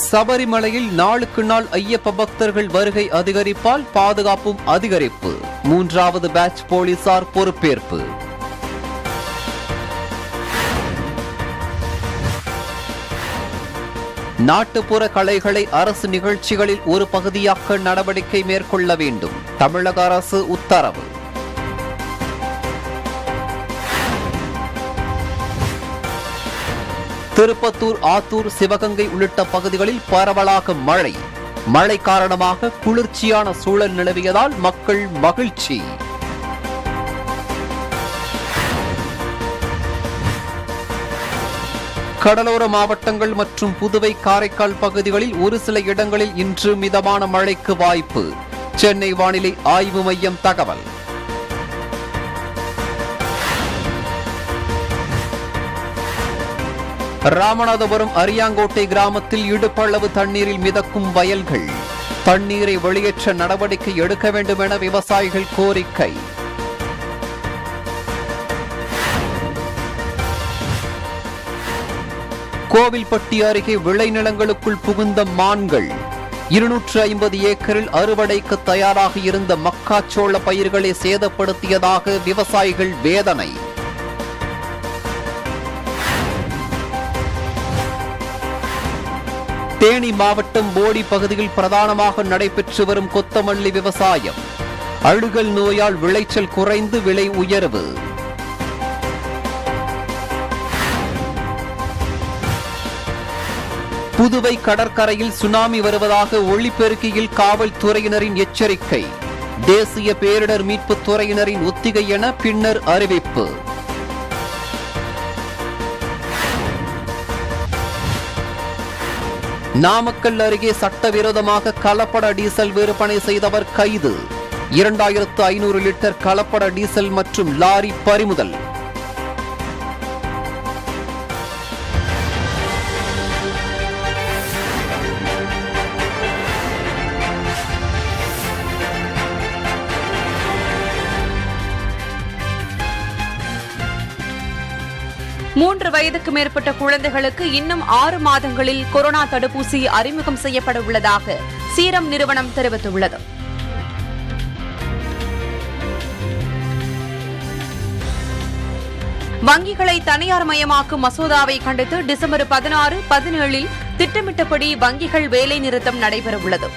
சபரிமலையில் நாளுக்கு நாள் ஐயப்ப பக்தர்கள் வருகை அதிகரிப்பால் பாதுகாப்பும் அதிகரிப்பு மூன்றாவது பேட்ச் போலீசார் பொறுப்பேற்பு நாட்டுப்புற கலைகளை அரசு நிகழ்ச்சிகளில் ஒரு பகுதியாக்க நடவடிக்கை மேற்கொள்ள வேண்டும் தமிழக அரசு உத்தரவு திருப்பத்தூர் ஆத்தூர் சிவகங்கை உள்ளிட்ட பகுதிகளில் பரவலாக மழை மழை காரணமாக குளிர்ச்சியான சூழல் நிலவியதால் மக்கள் மகிழ்ச்சி கடலோர மாவட்டங்கள் மற்றும் புதுவை காரைக்கால் பகுதிகளில் ஒரு சில இடங்களில் இன்று மிதமான மழைக்கு வாய்ப்பு சென்னை வானிலை ஆய்வு மையம் தகவல் ராமநாதபுரம் அரியாங்கோட்டை கிராமத்தில் இடுப்பளவு தண்ணீரில் மிதக்கும் வயல்கள் தண்ணீரை வெளியேற்ற நடவடிக்கை எடுக்க வேண்டும் என விவசாயிகள் கோரிக்கை கோவில்பட்டி அருகே விளைநிலங்களுக்குள் புகுந்த மான்கள் இருநூற்று ஐம்பது ஏக்கரில் அறுவடைக்கு தயாராக இருந்த மக்காச்சோள பயிர்களை சேதப்படுத்தியதாக விவசாயிகள் வேதனை தேனி மாவட்டம் போடி பகுதியில் பிரதானமாக நடைபெற்று வரும் கொத்தமல்லி விவசாயம் அழுகல் நோயால் விளைச்சல் குறைந்து விலை உயர்வு புதுவை கடற்கரையில் சுனாமி வருவதாக ஒளிபெருக்கியில் காவல்துறையினரின் எச்சரிக்கை தேசிய பேரிடர் மீட்புத் துறையினரின் ஒத்திகை என பின்னர் அறிவிப்பு நாமக்கல் அருகே சட்டவிரோதமாக கலப்பட டீசல் விற்பனை செய்தவர் கைது இரண்டாயிரத்து ஐநூறு லிட்டர் கலப்பட டீசல் மற்றும் லாரி பறிமுதல் மூன்று வயதுக்கு மேற்பட்ட குழந்தைகளுக்கு இன்னும் ஆறு மாதங்களில் கொரோனா தடுப்பூசி அறிமுகம் செய்யப்பட உள்ளதாக சீரம் நிறுவனம் தெரிவித்துள்ளது வங்கிகளை தனியார் மயமாக்கும் மசோதாவை கண்டித்து டிசம்பர் பதினாறு பதினேழில் திட்டமிட்டபடி வங்கிகள் வேலை நிறுத்தம் நடைபெறவுள்ளது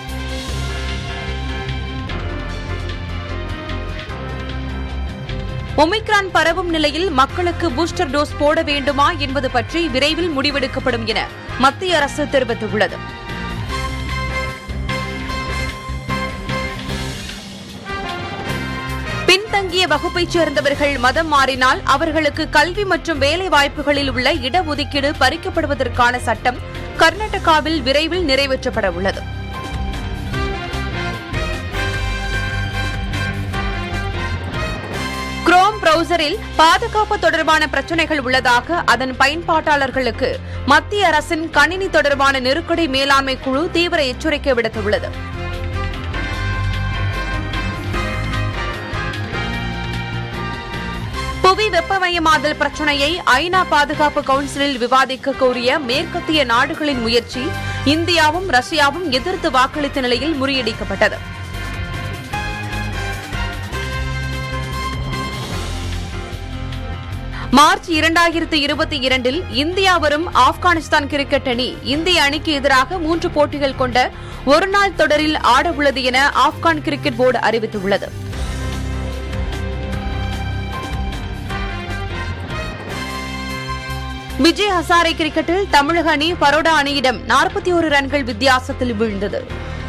ஒமிக்ரான் பரவும் நிலையில் மக்களுக்கு பூஸ்டர் டோஸ் போட வேண்டுமா என்பது பற்றி விரைவில் முடிவெடுக்கப்படும் என மத்திய அரசு தெரிவித்துள்ளது பின்தங்கிய வகுப்பைச் சேர்ந்தவர்கள் மதம் மாறினால் அவர்களுக்கு கல்வி மற்றும் வேலை வாய்ப்புகளில் உள்ள இடஒதுக்கீடு பறிக்கப்படுவதற்கான சட்டம் கர்நாடகாவில் விரைவில் நிறைவேற்றப்பட உள்ளது குரோம் பிரவுசரில் பாதுகாப்பு தொடர்பான பிரச்சினைகள் உள்ளதாக அதன் பயன்பாட்டாளர்களுக்கு மத்திய அரசின் கணினி தொடர்பான நெருக்கடி மேலாண்மை குழு தீவிர எச்சரிக்கை விடுத்துள்ளது புவி வெப்பமயமாதல் பிரச்சினையை ஐநா பாதுகாப்பு கவுன்சிலில் விவாதிக்க கோரிய மேற்கத்திய நாடுகளின் முயற்சி இந்தியாவும் ரஷ்யாவும் எதிர்த்து வாக்களித்த நிலையில் முறியடிக்கப்பட்டது மார்ச் இரண்டாயிரத்து இருபத்தி இரண்டில் இந்தியா வரும் ஆப்கானிஸ்தான் கிரிக்கெட் அணி இந்திய அணிக்கு எதிராக மூன்று போட்டிகள் கொண்ட ஒருநாள் தொடரில் ஆடவுள்ளது என ஆப்கான் கிரிக்கெட் போர்டு அறிவித்துள்ளது விஜய் ஹசாரே கிரிக்கெட்டில் தமிழக அணி பரோடா அணியிடம் நாற்பத்தி ஒரு ரன்கள் வித்தியாசத்தில் வீழ்ந்தது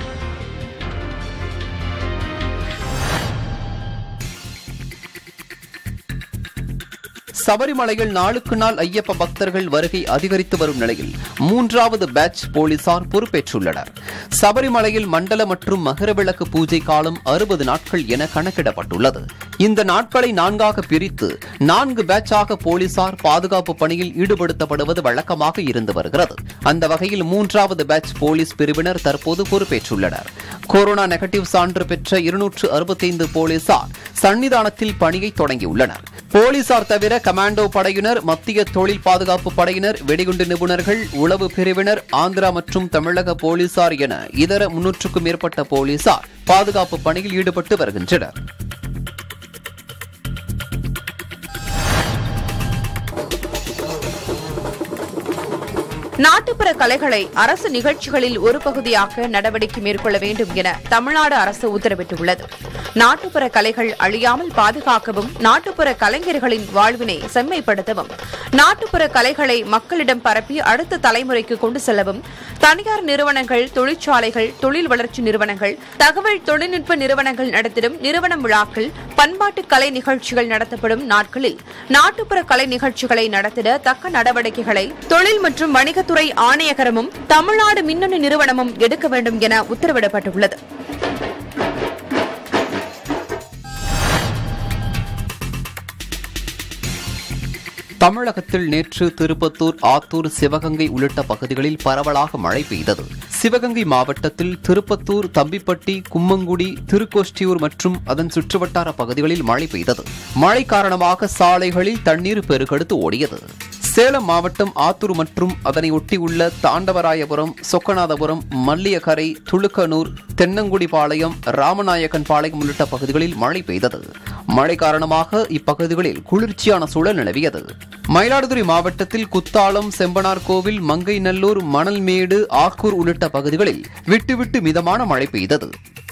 சபரிமலையில் நாளுக்கு நாள் ஐயப்ப பக்தர்கள் வருகை அதிகரித்து வரும் நிலையில் மூன்றாவது பேட்ச் போலீசார் பொறுப்பேற்றுள்ளனர் சபரிமலையில் மண்டல மற்றும் மகரவிளக்கு பூஜை காலம் அறுபது நாட்கள் என கணக்கிடப்பட்டுள்ளது இந்த நாட்களை நான்காக பிரித்து நான்கு பேட்சாக போலீசார் பாதுகாப்பு பணியில் ஈடுபடுத்தப்படுவது வழக்கமாக இருந்து வருகிறது அந்த வகையில் மூன்றாவது பேட்ச் போலீஸ் பிரிவினர் தற்போது பொறுப்பேற்றுள்ளனர் கொரோனா நெகட்டிவ் சான்று பெற்ற இருநூற்று அறுபத்தைந்து போலீசார் சன்னிதானத்தில் பணியை தொடங்கியுள்ளனர் போலீசார் தவிர கமாண்டோ படையினர் மத்திய தொழில் பாதுகாப்பு படையினர் வெடிகுண்டு நிபுணர்கள் உளவு பிரிவினர் ஆந்திரா மற்றும் தமிழக போலீசார் என இதர முன்னூற்றுக்கும் மேற்பட்ட போலீசார் பாதுகாப்பு பணியில் ஈடுபட்டு வருகின்றனர் நாட்டுப்புற கலைகளை அரசு நிகழ்ச்சிகளில் ஒரு பகுதியாக்க நடவடிக்கை மேற்கொள்ள வேண்டும் என தமிழ்நாடு அரசு உத்தரவிட்டுள்ளது நாட்டுப்புற கலைகள் அழியாமல் பாதுகாக்கவும் நாட்டுப்புற கலைஞர்களின் வாழ்வினை செம்மைப்படுத்தவும் நாட்டுப்புற கலைகளை மக்களிடம் பரப்பி அடுத்த தலைமுறைக்கு கொண்டு செல்லவும் தனியார் நிறுவனங்கள் தொழிற்சாலைகள் தொழில் வளர்ச்சி நிறுவனங்கள் தகவல் தொழில்நுட்ப நிறுவனங்கள் நடத்திடும் நிறுவனம் விழாக்கள் பண்பாட்டு கலை நிகழ்ச்சிகள் நடத்தப்படும் நாட்களில் நாட்டுப்புற கலை நிகழ்ச்சிகளை நடத்திட தக்க நடவடிக்கைகளை தொழில் மற்றும் வணிகத்துறை ஆணையகரமும் தமிழ்நாடு மின்னணு நிறுவனமும் எடுக்க வேண்டும் என உத்தரவிடப்பட்டுள்ளது தமிழகத்தில் நேற்று திருப்பத்தூர் ஆத்தூர் சிவகங்கை உள்ளிட்ட பகுதிகளில் பரவலாக மழை பெய்தது சிவகங்கை மாவட்டத்தில் திருப்பத்தூர் தம்பிப்பட்டி கும்மங்குடி திருக்கோஷ்டியூர் மற்றும் அதன் சுற்றுவட்டார பகுதிகளில் மழை பெய்தது மழை காரணமாக சாலைகளில் தண்ணீர் பெருக்கெடுத்து ஓடியது சேலம் மாவட்டம் ஆத்தூர் மற்றும் அதனை ஒட்டியுள்ள தாண்டவராயபுரம் சொக்கநாதபுரம் மல்லியக்கரை துளுக்கனூர் தென்னங்குடிபாளையம் ராமநாயக்கன் பாளையம் உள்ளிட்ட பகுதிகளில் மழை பெய்தது மழை காரணமாக இப்பகுதிகளில் குளிர்ச்சியான சூழல் நிலவியது மயிலாடுதுறை மாவட்டத்தில் குத்தாலம் செம்பனார் கோவில் மங்கைநல்லூர் மணல்மேடு ஆக்கூர் உள்ளிட்ட பகுதிகளில் விட்டுவிட்டு மிதமான மழை பெய்தது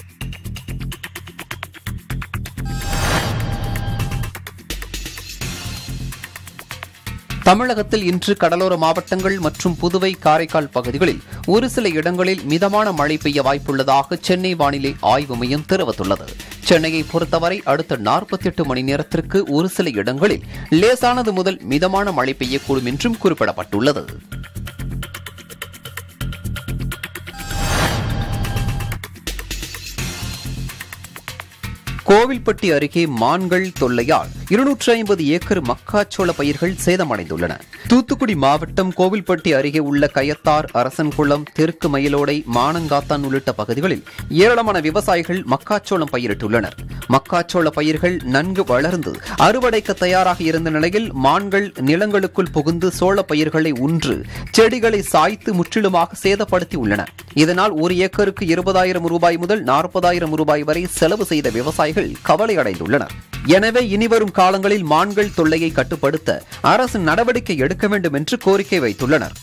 தமிழகத்தில் இன்று கடலோர மாவட்டங்கள் மற்றும் புதுவை காரைக்கால் பகுதிகளில் ஒரு சில இடங்களில் மிதமான மழை பெய்ய வாய்ப்புள்ளதாக சென்னை வானிலை ஆய்வு மையம் தெரிவித்துள்ளது சென்னையை பொறுத்தவரை அடுத்த நாற்பத்தி எட்டு மணி நேரத்திற்கு ஒரு சில இடங்களில் லேசானது முதல் மிதமான மழை பெய்யக்கூடும் என்றும் குறிப்பிடப்பட்டுள்ளது கோவில்பட்டி அருகே மான்கள் தொல்லையால் இருநூற்றி ஐம்பது ஏக்கர் மக்காச்சோள பயிர்கள் சேதமடைந்துள்ளன தூத்துக்குடி மாவட்டம் கோவில்பட்டி அருகே உள்ள கயத்தார் அரசன்குளம் தெற்கு மயிலோடை மானங்காத்தான் உள்ளிட்ட பகுதிகளில் ஏராளமான விவசாயிகள் மக்காச்சோளம் பயிரிட்டுள்ளனர் மக்காச்சோள பயிர்கள் நன்கு வளர்ந்து அறுவடைக்க தயாராக இருந்த நிலையில் மான்கள் நிலங்களுக்குள் புகுந்து சோள பயிர்களை உன்று செடிகளை சாய்த்து முற்றிலுமாக சேதப்படுத்தி உள்ளன இதனால் ஒரு ஏக்கருக்கு இருபதாயிரம் ரூபாய் முதல் நாற்பதாயிரம் ரூபாய் வரை செலவு செய்த விவசாயிகள் கவலை அடைந்துள்ளனர் எனவே இனிவரும் காலங்களில் மான்கள் தொல்லையை கட்டுப்படுத்த அரசு நடவடிக்கை எடுக்க வேண்டும் என்று கோரிக்கை வைத்துள்ளனர்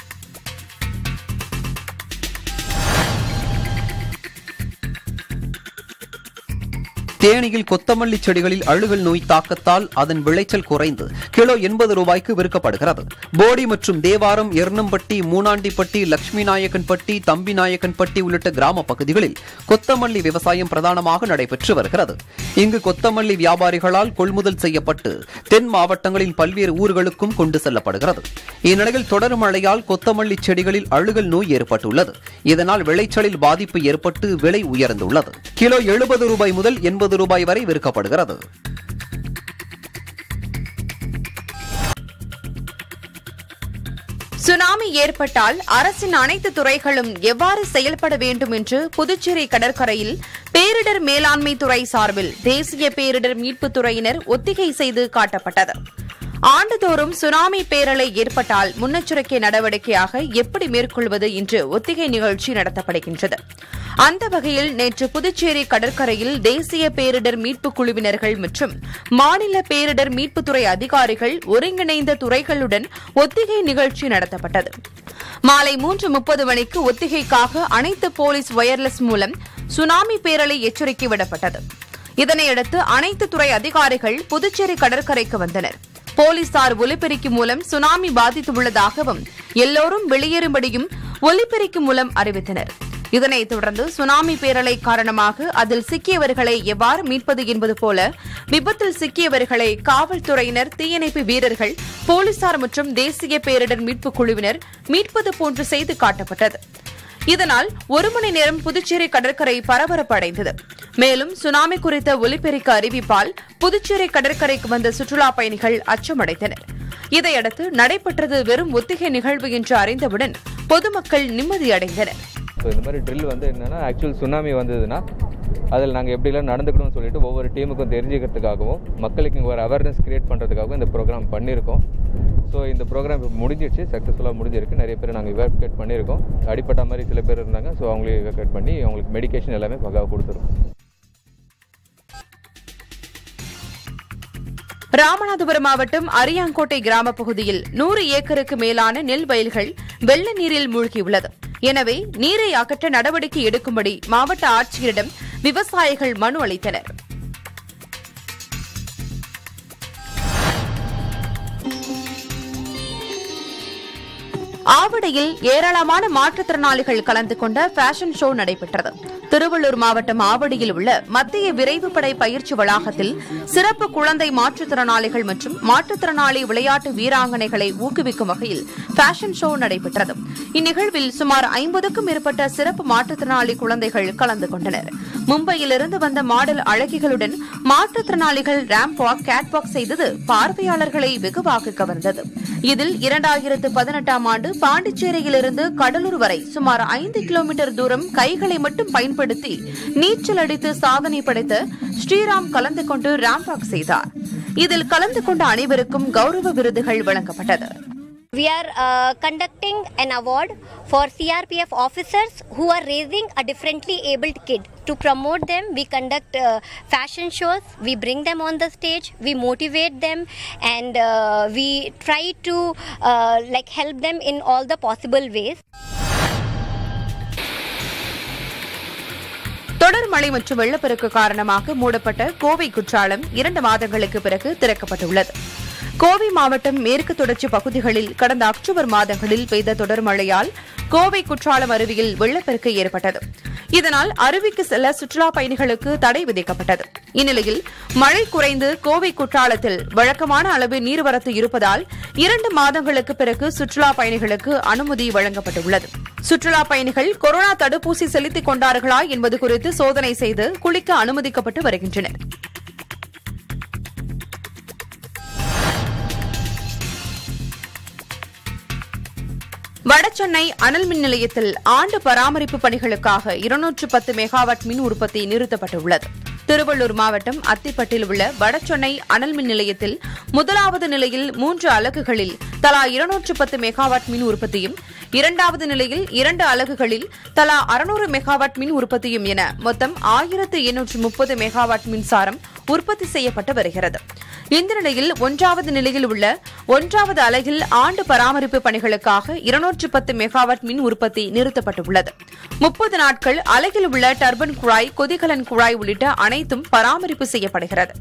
தேனியில் கொத்தமல்லி செடிகளில் அழுகல் நோய் தாக்கத்தால் அதன் விளைச்சல் குறைந்து கிலோ எண்பது ரூபாய்க்கு விற்கப்படுகிறது போடி மற்றும் தேவாரம் எர்ணம்பட்டி மூனாண்டிப்பட்டி லட்சுமி நாயக்கன்பட்டி தம்பி நாயக்கன்பட்டி உள்ளிட்ட கிராம பகுதிகளில் கொத்தமல்லி விவசாயம் பிரதானமாக நடைபெற்று வருகிறது இங்கு கொத்தமல்லி வியாபாரிகளால் கொள்முதல் செய்யப்பட்டு தென் மாவட்டங்களின் பல்வேறு ஊர்களுக்கும் கொண்டு செல்லப்படுகிறது இந்நிலையில் தொடரும் மழையால் கொத்தமல்லி செடிகளில் அழுகல் நோய் ஏற்பட்டுள்ளது இதனால் விளைச்சலில் பாதிப்பு ஏற்பட்டு விலை உயர்ந்துள்ளது கிலோ எழுபது ரூபாய் முதல் எண்பது ரூபாய் வரை விற்கப்படுகிறது சுனாமி ஏற்பட்டால் அரசின் அனைத்து துறைகளும் எவ்வாறு செயல்பட வேண்டும் என்று புதுச்சேரி கடற்கரையில் பேரிடர் மேலாண்மை துறை சார்பில் தேசிய பேரிடர் மீட்புத் துறையினர் ஒத்திகை செய்து காட்டப்பட்டது ஆண்டுதோறும் சுனாமி பேரலை ஏற்பட்டால் முன்னெச்சரிக்கை நடவடிக்கையாக எப்படி மேற்கொள்வது என்று ஒத்திகை நிகழ்ச்சி நடத்தப்படுகின்றது அந்த வகையில் நேற்று புதுச்சேரி கடற்கரையில் தேசிய பேரிடர் மீட்புக் குழுவினர்கள் மற்றும் மாநில பேரிடர் மீட்புத்துறை அதிகாரிகள் ஒருங்கிணைந்த துறைகளுடன் ஒத்திகை நிகழ்ச்சி நடத்தப்பட்டது மாலை மூன்று முப்பது மணிக்கு ஒத்திகைக்காக அனைத்து போலீஸ் வயர்லெஸ் மூலம் சுனாமி பேரலை எச்சரிக்கை விடப்பட்டது இதனையடுத்து அனைத்து துறை அதிகாரிகள் புதுச்சேரி கடற்கரைக்கு வந்தனர் போலீசார் ஒலிபெருக்கி மூலம் சுனாமி பாதித்துள்ளதாகவும் எல்லோரும் வெளியேறும்படியும் ஒலிபெருக்கி மூலம் அறிவித்தனர் இதனைத் தொடர்ந்து சுனாமி பேரலை காரணமாக அதில் சிக்கியவர்களை எவ்வாறு மீட்பது என்பது போல விபத்தில் சிக்கியவர்களை காவல்துறையினர் தீயணைப்பு வீரர்கள் போலீசார் மற்றும் தேசிய பேரிடர் மீட்புக் குழுவினர் மீட்பது போன்று செய்து காட்டப்பட்டது இதனால் ஒரு மணி நேரம் புதுச்சேரி கடற்கரை பரபரப்பு அடைந்தது மேலும் சுனாமி குறித்த ஒலிபெருக்க அறிவிப்பால் புதுச்சேரி கடற்கரைக்கு வந்த சுற்றுலா பயணிகள் அச்சமடைந்தனர் இதையடுத்து நடைபெற்றது வெறும் ஒத்திகை நிகழ்வு என்று அறிந்தவுடன் பொதுமக்கள் நிம்மதியடைந்தனர் ஸோ இந்த மாதிரி ட்ரில் வந்து என்னென்னா ஆக்சுவல் சுனாமி வந்ததுன்னா அதில் நாங்கள் எப்படிலாம் நடந்துக்கணும்னு சொல்லிட்டு ஒவ்வொரு டீமுக்கும் தெரிஞ்சுக்கிறதுக்காகவும் மக்களுக்கு இங்கே ஒரு அவேர்னஸ் கிரியேட் பண்ணுறதுக்காகவும் இந்த ப்ரோக்ராம் பண்ணியிருக்கோம் ஸோ இந்த ப்ரோக்ராம் இப்போ முடிஞ்சிடுச்சு சக்ஸஸ்ஃபுல்லாக முடிஞ்சிருக்கு நிறைய பேர் நாங்கள் இவாக்குவேட் பண்ணியிருக்கோம் அடிப்பட்ட மாதிரி சில பேர் இருந்தாங்க ஸோ அவங்களையும் இவாக்குவேட் பண்ணி அவங்களுக்கு மெடிகேஷன் எல்லாமே பக்காவாக கொடுத்துருக்கோம் ராமநாதபுரம் மாவட்டம் அரியாங்கோட்டை கிராம பகுதியில் நூறு ஏக்கருக்கு மேலான நெல் வயல்கள் வெள்ள நீரில் மூழ்கியுள்ளது எனவே நீரை அகற்ற நடவடிக்கை எடுக்கும்படி மாவட்ட ஆட்சியரிடம் விவசாயிகள் மனு அளித்தனர் ஆவடியில் ஏராளமான மாற்றுத்திறனாளிகள் கலந்து கொண்ட ஃபேஷன் ஷோ நடைபெற்றது திருவள்ளூர் மாவட்டம் ஆவடியில் உள்ள மத்திய விரைவுப்படை பயிற்சி வளாகத்தில் சிறப்பு குழந்தை மாற்றுத்திறனாளிகள் மற்றும் மாற்றுத்திறனாளி விளையாட்டு வீராங்கனைகளை ஊக்குவிக்கும் வகையில் ஃபேஷன் ஷோ நடைபெற்றது இந்நிகழ்வில் சுமார் ஐம்பதுக்கும் மேற்பட்ட சிறப்பு மாற்றுத்திறனாளி குழந்தைகள் கலந்து கொண்டனர் மும்பையிலிருந்து வந்த மாடல் அழகிகளுடன் மாற்றுத்திறனாளிகள் ரேம்ப் வாக் கேட் வாக் செய்தது பார்வையாளர்களை வெகுவாக கவர்ந்தது இதில் இரண்டாயிரத்து பதினெட்டாம் ஆண்டு பாண்டிச்சேரியிலிருந்து கடலூர் வரை சுமார் ஐந்து கிலோமீட்டர் தூரம் கைகளை மட்டும் பயன்படுத்தி நீச்சல் அடித்து சாதனை படைத்த ஸ்ரீராம் கலந்து கொண்டு ரேம்ப் வாக் செய்தார் இதில் கலந்து கொண்ட அனைவருக்கும் கௌரவ விருதுகள் வழங்கப்பட்டது We are uh, conducting an award for CRPF officers who are raising a differently abled kid. To promote them, we conduct uh, fashion shows, we bring them on the stage, we motivate them, and uh, we try to uh, like help them in all the possible ways. தொடர் மழை மற்றும் வெள்ளப்பெருக்கு காரணமாக மூடப்பட்ட கோவை குற்றாலம் இரண்டு மாதங்களுக்கு பிறகு திறக்கப்பட்டுள்ளது கோவை மாவட்டம் மேற்கு தொடர்ச்சி பகுதிகளில் கடந்த அக்டோபர் மாதங்களில் பெய்த தொடர் மழையால் கோவை குற்றாலம் அருவியில் வெள்ளப்பெருக்கு ஏற்பட்டது இதனால் அருவிக்கு செல்ல சுற்றுலா பயணிகளுக்கு தடை விதிக்கப்பட்டது இந்நிலையில் மழை குறைந்து கோவை குற்றாலத்தில் வழக்கமான அளவு நீர்வரத்து இருப்பதால் இரண்டு மாதங்களுக்கு பிறகு சுற்றுலா பயணிகளுக்கு அனுமதி வழங்கப்பட்டுள்ளது சுற்றுலா பயணிகள் கொரோனா தடுப்பூசி செலுத்திக் கொண்டார்களா என்பது குறித்து சோதனை செய்து குளிக்க அனுமதிக்கப்பட்டு வருகின்றனர் வடசென்னை அனல் மின் நிலையத்தில் ஆண்டு பராமரிப்பு பணிகளுக்காக இருநூற்று பத்து மெகாவாட் மின் உற்பத்தி நிறுத்தப்பட்டுள்ளது திருவள்ளூர் மாவட்டம் அத்திப்பட்டில் உள்ள வடசென்னை அனல் மின் நிலையத்தில் முதலாவது நிலையில் மூன்று அலகுகளில் தலா இருநூற்று பத்து மெகாவாட் மின் உற்பத்தியும் இரண்டாவது நிலையில் இரண்டு அலகுகளில் தலா அறுநூறு மெகாவாட் மின் உற்பத்தியும் என மொத்தம் ஆயிரத்து எண்ணூற்று முப்பது மெகாவாட் மின்சாரம் உற்பத்தி செய்யப்பட்டு வருகிறது இந்த நிலையில் ஒன்றாவது நிலையில் உள்ள ஒன்றாவது அலகில் ஆண்டு பராமரிப்பு பணிகளுக்காக இருநூற்று பத்து மெகாவாட் மின் உற்பத்தி நிறுத்தப்பட்டுள்ளது முப்பது நாட்கள் அலகில் உள்ள டர்பன் குழாய் கொதிகலன் குழாய் உள்ளிட்ட அனைத்தும் பராமரிப்பு செய்யப்படுகிறது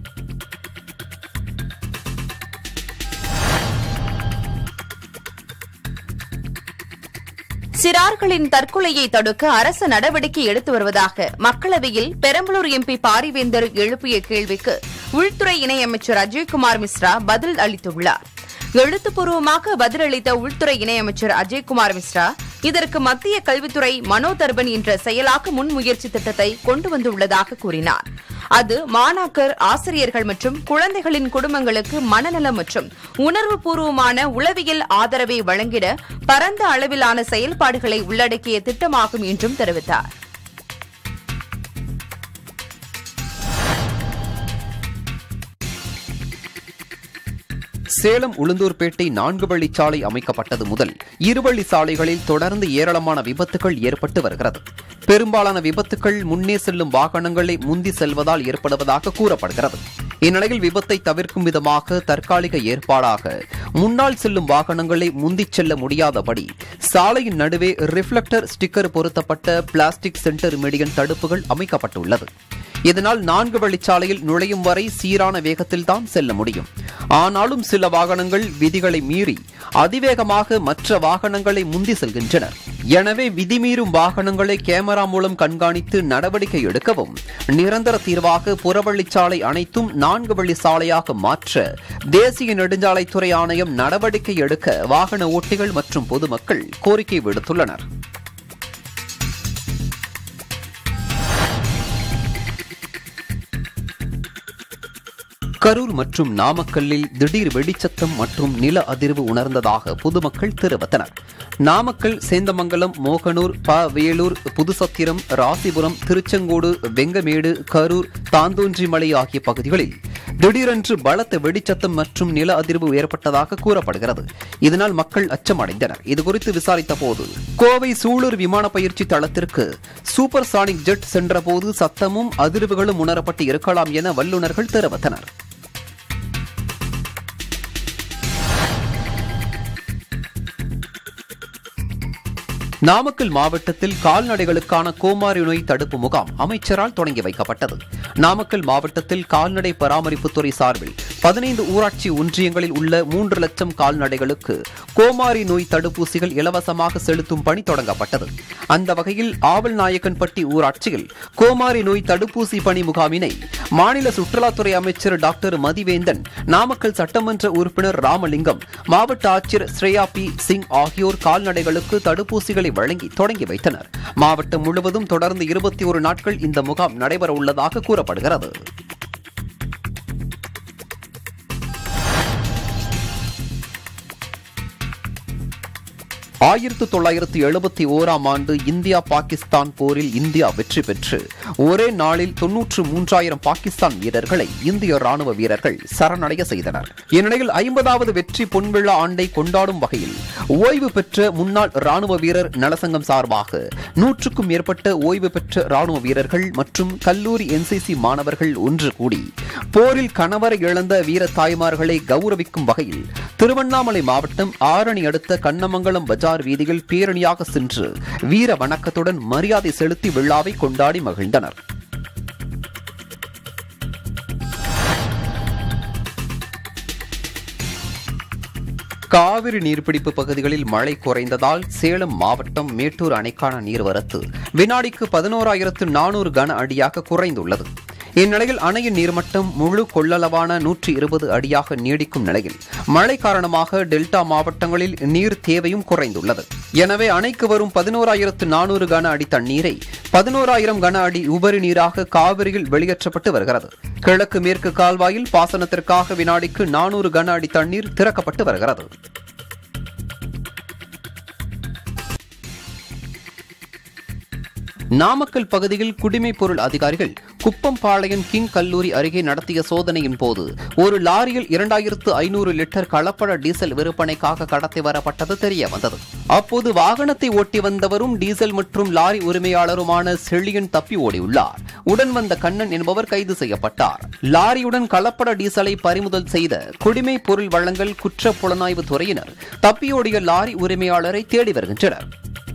சிறார்களின் தற்கொலையை தடுக்க அரசு நடவடிக்கை எடுத்து வருவதாக மக்களவையில் பெரம்பலூர் எம்பி பாரிவேந்தர் எழுப்பிய கேள்விக்கு உள்துறை இணையமைச்சர் அஜய்குமார் மிஸ்ரா பதில் அளித்துள்ளார் எழுத்துப்பூர்வமாக பதிலளித்த உள்துறை இணையமைச்சர் அஜய்குமார் மிஸ்ரா இதற்கு மத்திய கல்வித்துறை மனோ தர்பன் என்ற செயலாக்க முன்முயற்சி திட்டத்தை கொண்டு வந்துள்ளதாக கூறினார் அது மாணாக்கர் ஆசிரியர்கள் மற்றும் குழந்தைகளின் குடும்பங்களுக்கு மனநலம் மற்றும் உணர்வுபூர்வமான உளவியல் ஆதரவை வழங்கிட பரந்த அளவிலான செயல்பாடுகளை உள்ளடக்கிய திட்டமாகும் என்றும் தெரிவித்தார் சேலம் உளுந்தூர்பேட்டை நான்கு வழிச்சாலை அமைக்கப்பட்டது முதல் இருவழி சாலைகளில் தொடர்ந்து ஏராளமான விபத்துகள் ஏற்பட்டு வருகிறது பெரும்பாலான விபத்துகள் முன்னே செல்லும் வாகனங்களை முந்தி செல்வதால் ஏற்படுவதாக கூறப்படுகிறது இந்நிலையில் விபத்தை தவிர்க்கும் விதமாக தற்காலிக ஏற்பாடாக முன்னால் செல்லும் வாகனங்களை முந்திச் செல்ல முடியாதபடி சாலையின் நடுவே ரிஃப்ளெக்டர் ஸ்டிக்கர் பொருத்தப்பட்ட பிளாஸ்டிக் சென்டர் மீடியன் தடுப்புகள் அமைக்கப்பட்டுள்ளது இதனால் நான்கு வழிச்சாலையில் நுழையும் வரை சீரான வேகத்தில் தான் செல்ல முடியும் ஆனாலும் சில வாகனங்கள் விதிகளை மீறி அதிவேகமாக மற்ற வாகனங்களை முந்தி செல்கின்றன எனவே விதிமீறும் வாகனங்களை கேமரா மூலம் கண்காணித்து நடவடிக்கை எடுக்கவும் நிரந்தர தீர்வாக புறவழிச்சாலை அனைத்தும் நான்கு வழி சாலையாக மாற்ற தேசிய நெடுஞ்சாலைத்துறை ஆணையம் நடவடிக்கை எடுக்க வாகன ஓட்டிகள் மற்றும் பொதுமக்கள் கோரிக்கை விடுத்துள்ளனர் கரூர் மற்றும் நாமக்கல்லில் திடீர் வெடிச்சத்தம் மற்றும் நில அதிர்வு உணர்ந்ததாக பொதுமக்கள் தெரிவித்தனர் நாமக்கல் சேந்தமங்கலம் மோகனூர் ப வேலூர் புதுசத்திரம் ராசிபுரம் திருச்செங்கோடு வெங்கமேடு கரூர் தாந்தோன்றிமலை ஆகிய பகுதிகளில் திடீரென்று பலத்த வெடிச்சத்தம் மற்றும் நில அதிர்வு ஏற்பட்டதாக கூறப்படுகிறது இதனால் மக்கள் அச்சமடைந்தனர் இதுகுறித்து விசாரித்த போது கோவை சூலூர் விமான பயிற்சி தளத்திற்கு சூப்பர் சானிக் ஜெட் சென்றபோது சத்தமும் அதிர்வுகளும் உணரப்பட்டு இருக்கலாம் என வல்லுநர்கள் தெரிவித்தனர் நாமக்கல் மாவட்டத்தில் கால்நடைகளுக்கான கோமாரி நோய் தடுப்பு முகாம் அமைச்சரால் தொடங்கி வைக்கப்பட்டது நாமக்கல் மாவட்டத்தில் கால்நடை பராமரிப்புத்துறை சார்பில் பதினைந்து ஊராட்சி ஒன்றியங்களில் உள்ள மூன்று லட்சம் கால்நடைகளுக்கு கோமாரி நோய் தடுப்பூசிகள் இலவசமாக செலுத்தும் பணி தொடங்கப்பட்டது அந்த வகையில் ஆவல் நாயக்கன்பட்டி ஊராட்சியில் கோமாரி நோய் தடுப்பூசி பணி முகாமினை மாநில சுற்றுலாத்துறை அமைச்சர் டாக்டர் மதிவேந்தன் நாமக்கல் சட்டமன்ற உறுப்பினர் ராமலிங்கம் மாவட்ட ஆட்சியர் ஸ்ரேயா பி சிங் ஆகியோர் கால்நடைகளுக்கு தடுப்பூசிகளை வழங்கி தொடங்கி வைத்தனர் மாவட்டம் முழுவதும் தொடர்ந்து இருபத்தி ஒரு நாட்கள் இந்த முகாம் நடைபெற உள்ளதாக கூறப்படுகிறது ஆயிரத்து தொள்ளாயிரத்து எழுபத்தி ஓராம் ஆண்டு இந்தியா பாகிஸ்தான் போரில் இந்தியா வெற்றி பெற்று ஒரே நாளில் தொன்னூற்று மூன்றாயிரம் பாகிஸ்தான் வீரர்களை இந்திய ராணுவ வீரர்கள் சரணடைய செய்தனர் இந்நிலையில் ஐம்பதாவது வெற்றி பொன்விழா ஆண்டை கொண்டாடும் வகையில் ஓய்வு பெற்ற முன்னாள் ராணுவ வீரர் நலசங்கம் சார்பாக நூற்றுக்கும் மேற்பட்ட ஓய்வு பெற்ற ராணுவ வீரர்கள் மற்றும் கல்லூரி என்சிசி மாணவர்கள் ஒன்று கூடி போரில் கணவரை இழந்த வீர தாய்மார்களை கௌரவிக்கும் வகையில் திருவண்ணாமலை மாவட்டம் ஆரணி அடுத்த கண்ணமங்கலம் பஜார் வீதியில் பேரணியாக சென்று வீர வணக்கத்துடன் மரியாதை செலுத்தி விழாவை கொண்டாடி மகிழ்ந்தனர் காவிரி நீர்பிடிப்பு பகுதிகளில் மழை குறைந்ததால் சேலம் மாவட்டம் மேட்டூர் அணைக்கான நீர்வரத்து வினாடிக்கு பதினோராயிரத்து நானூறு கன அடியாக குறைந்துள்ளது இந்நிலையில் அணையின் நீர்மட்டம் முழு கொள்ளளவான நூற்றி இருபது அடியாக நீடிக்கும் நிலையில் மழை காரணமாக டெல்டா மாவட்டங்களில் நீர் தேவையும் குறைந்துள்ளது எனவே அணைக்கு வரும் பதினோராயிரத்து நானூறு கன அடி தண்ணீரை பதினோராயிரம் கன அடி உபரி நீராக காவிரியில் வெளியேற்றப்பட்டு வருகிறது கிழக்கு மேற்கு கால்வாயில் பாசனத்திற்காக வினாடிக்கு நானூறு கன அடி தண்ணீர் திறக்கப்பட்டு வருகிறது நாமக்கல் பகுதியில் குடிமைப் பொருள் அதிகாரிகள் குப்பம்பாளையம் கிங் கல்லூரி அருகே நடத்திய சோதனையின் போது ஒரு லாரியில் இரண்டாயிரத்து ஐநூறு லிட்டர் கலப்பட டீசல் விற்பனைக்காக கடத்தி வரப்பட்டது தெரிய வந்தது அப்போது வாகனத்தை ஓட்டி வந்தவரும் டீசல் மற்றும் லாரி உரிமையாளருமான செழியன் தப்பி ஓடியுள்ளார் உடன் வந்த கண்ணன் என்பவர் கைது செய்யப்பட்டார் லாரியுடன் கலப்பட டீசலை பறிமுதல் செய்த குடிமை பொருள் வழங்கல் குற்ற புலனாய்வு துறையினர் தப்பியோடிய லாரி உரிமையாளரை தேடி வருகின்றனர்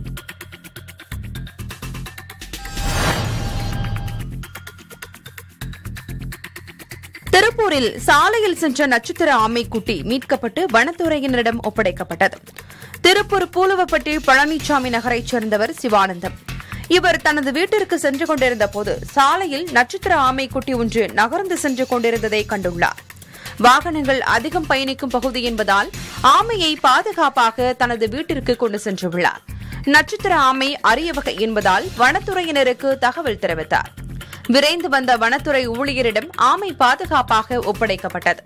திருப்பூரில் சாலையில் சென்ற நட்சத்திர ஆமைக்குட்டி மீட்கப்பட்டு வனத்துறையினரிடம் ஒப்படைக்கப்பட்டது திருப்பூர் பூலுவப்பட்டி பழனிசாமி நகரைச் சேர்ந்தவர் சிவானந்தம் இவர் தனது வீட்டிற்கு சென்று கொண்டிருந்த போது சாலையில் நட்சத்திர ஆமைக்குட்டி ஒன்று நகர்ந்து சென்று கொண்டிருந்ததை கண்டுள்ளார் வாகனங்கள் அதிகம் பயணிக்கும் பகுதி என்பதால் ஆமையை பாதுகாப்பாக தனது வீட்டிற்கு கொண்டு சென்றுள்ளார் நட்சத்திர ஆமை அரிய வகை என்பதால் வனத்துறையினருக்கு தகவல் தெரிவித்தார் விரைந்து வந்த வனத்துறை ஊழியரிடம் ஆமை பாதுகாப்பாக ஒப்படைக்கப்பட்டது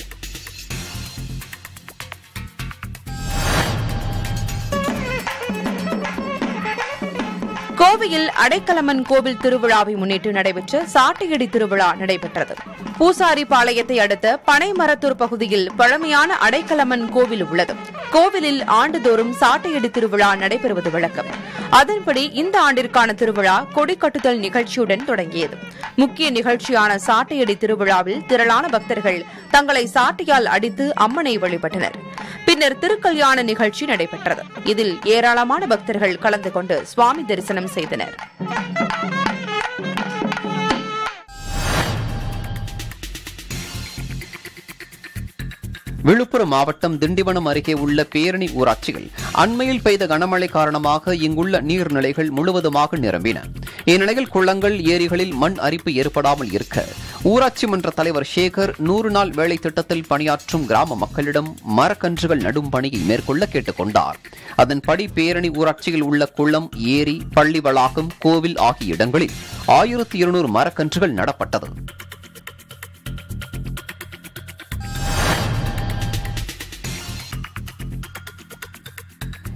கோவையில் அடைக்கலமன் கோவில் திருவிழாவை முன்னிட்டு நடைபெற்ற சாட்டையடி திருவிழா நடைபெற்றது பூசாரி பாளையத்தை அடுத்த பனைமரத்தூர் பகுதியில் பழமையான அடைக்கலமன் கோவில் உள்ளது கோவிலில் ஆண்டுதோறும் சாட்டையடி திருவிழா நடைபெறுவது வழக்கம் அதன்படி இந்த ஆண்டிற்கான திருவிழா கொடிக்கட்டுதல் நிகழ்ச்சியுடன் தொடங்கியது முக்கிய நிகழ்ச்சியான சாட்டையடி திருவிழாவில் திரளான பக்தர்கள் தங்களை சாட்டையால் அடித்து அம்மனை வழிபட்டனர் பின்னர் திருக்கல்யாண நிகழ்ச்சி நடைபெற்றது இதில் ஏராளமான பக்தர்கள் கலந்து கொண்டு சுவாமி தரிசனம் செய்தனர் விழுப்புரம் மாவட்டம் திண்டிவனம் அருகே உள்ள பேரணி ஊராட்சிகள் அண்மையில் பெய்த கனமழை காரணமாக இங்குள்ள நீர்நிலைகள் முழுவதுமாக நிரம்பின இந்நிலையில் குளங்கள் ஏரிகளில் மண் அரிப்பு ஏற்படாமல் இருக்க ஊராட்சி மன்ற தலைவர் சேகர் நூறு நாள் வேலை திட்டத்தில் பணியாற்றும் கிராம மக்களிடம் மரக்கன்றுகள் நடும் பணியை மேற்கொள்ள கேட்டுக் கொண்டார் அதன்படி பேரணி ஊராட்சியில் உள்ள குளம் ஏரி பள்ளி வளாகம் கோவில் ஆகிய இடங்களில் ஆயிரத்தி இருநூறு மரக்கன்றுகள் நடப்பட்டது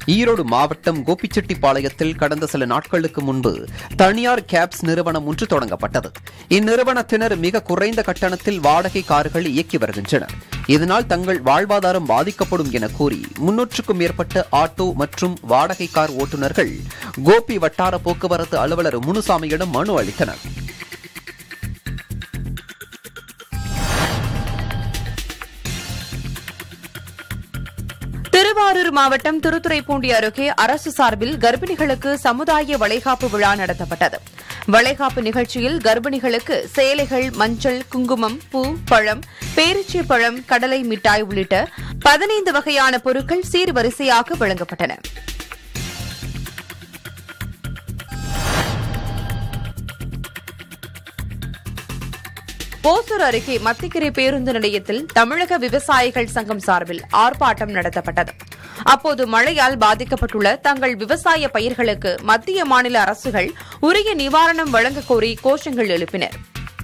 ஈரோடு மாவட்டம் கோபிச்செட்டிப்பாளையத்தில் கடந்த சில நாட்களுக்கு முன்பு தனியார் கேப்ஸ் நிறுவனம் ஒன்று தொடங்கப்பட்டது இந்நிறுவனத்தினர் மிக குறைந்த கட்டணத்தில் வாடகை கார்கள் இயக்கி வருகின்றனர் இதனால் தங்கள் வாழ்வாதாரம் பாதிக்கப்படும் என கூறி முன்னூற்றுக்கும் மேற்பட்ட ஆட்டோ மற்றும் வாடகை கார் ஓட்டுநர்கள் கோபி வட்டார போக்குவரத்து அலுவலர் முனுசாமியிடம் மனு அளித்தனர் திருவாரூர் மாவட்டம் திருத்துறைப்பூண்டி அருகே அரசு சார்பில் கர்ப்பிணிகளுக்கு சமுதாய வளைகாப்பு விழா நடத்தப்பட்டது வளைகாப்பு நிகழ்ச்சியில் கர்ப்பிணிகளுக்கு சேலைகள் மஞ்சள் குங்குமம் பூ பழம் பேரிச்சை பழம் கடலை மிட்டாய் உள்ளிட்ட பதினைந்து வகையான பொருட்கள் சீர்வரிசையாக வழங்கப்பட்டன ஓசூர் அருகே மத்திக்கரை பேருந்து நிலையத்தில் தமிழக விவசாயிகள் சங்கம் சார்பில் ஆர்ப்பாட்டம் நடத்தப்பட்டது அப்போது மழையால் பாதிக்கப்பட்டுள்ள தங்கள் விவசாய பயிர்களுக்கு மத்திய மாநில அரசுகள் உரிய நிவாரணம் வழங்கக் கோரி கோஷங்கள் எழுப்பினர்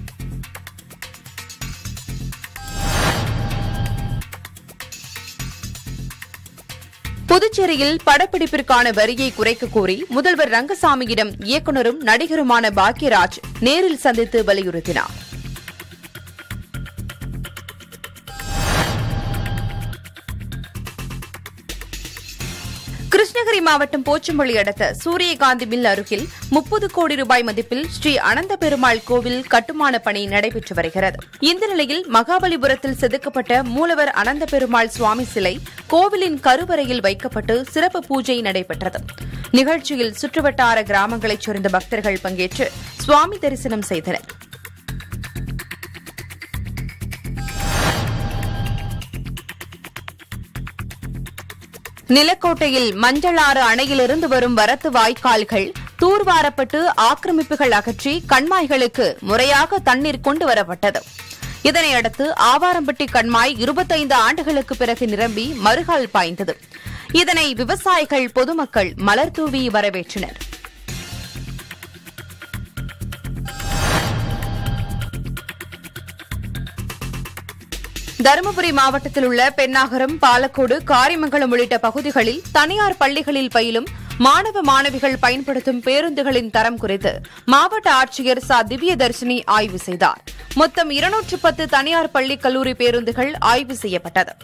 புதுச்சேரியில் படப்பிடிப்பிற்கான வரியை குறைக்க கோரி முதல்வர் ரங்கசாமியிடம் இயக்குநரும் நடிகருமான பாக்யராஜ் நேரில் சந்தித்து வலியுறுத்தினார் கிருஷ்ணகிரி மாவட்டம் போச்சம்பள்ளி அடுத்த சூரியகாந்தி மில் அருகில் முப்பது கோடி ரூபாய் மதிப்பில் ஸ்ரீ அனந்த பெருமாள் கோவில் கட்டுமான பணி நடைபெற்று வருகிறது இந்த நிலையில் மகாபலிபுரத்தில் செதுக்கப்பட்ட மூலவர் அனந்த பெருமாள் சுவாமி சிலை கோவிலின் கருவறையில் வைக்கப்பட்டு சிறப்பு பூஜை நடைபெற்றது நிகழ்ச்சியில் சுற்றுவட்டார கிராமங்களைச் சேர்ந்த பக்தர்கள் பங்கேற்று சுவாமி தரிசனம் செய்தனர் நிலக்கோட்டையில் மஞ்சளாறு அணையிலிருந்து வரும் வரத்து வாய்க்கால்கள் தூர்வாரப்பட்டு ஆக்கிரமிப்புகள் அகற்றி கண்மாய்களுக்கு முறையாக தண்ணீர் கொண்டு வரப்பட்டது இதனையடுத்து ஆவாரம்பட்டி கண்மாய் இருபத்தைந்து ஆண்டுகளுக்கு பிறகு நிரம்பி மறுகால் பாய்ந்தது இதனை விவசாயிகள் பொதுமக்கள் மலர் தூவி வரவேற்றனர் தருமபுரி மாவட்டத்தில் உள்ள பெண்ணாகரம் பாலக்கோடு காரிமங்கலம் உள்ளிட்ட பகுதிகளில் தனியார் பள்ளிகளில் பயிலும் மாணவ மாணவிகள் பயன்படுத்தும் பேருந்துகளின் தரம் குறித்து மாவட்ட ஆட்சியர் ச திவ்யதர்ஷினி ஆய்வு செய்தார் மொத்தம் இருநூற்று பத்து தனியார் பள்ளி கல்லூரி பேருந்துகள் ஆய்வு செய்யப்பட்டது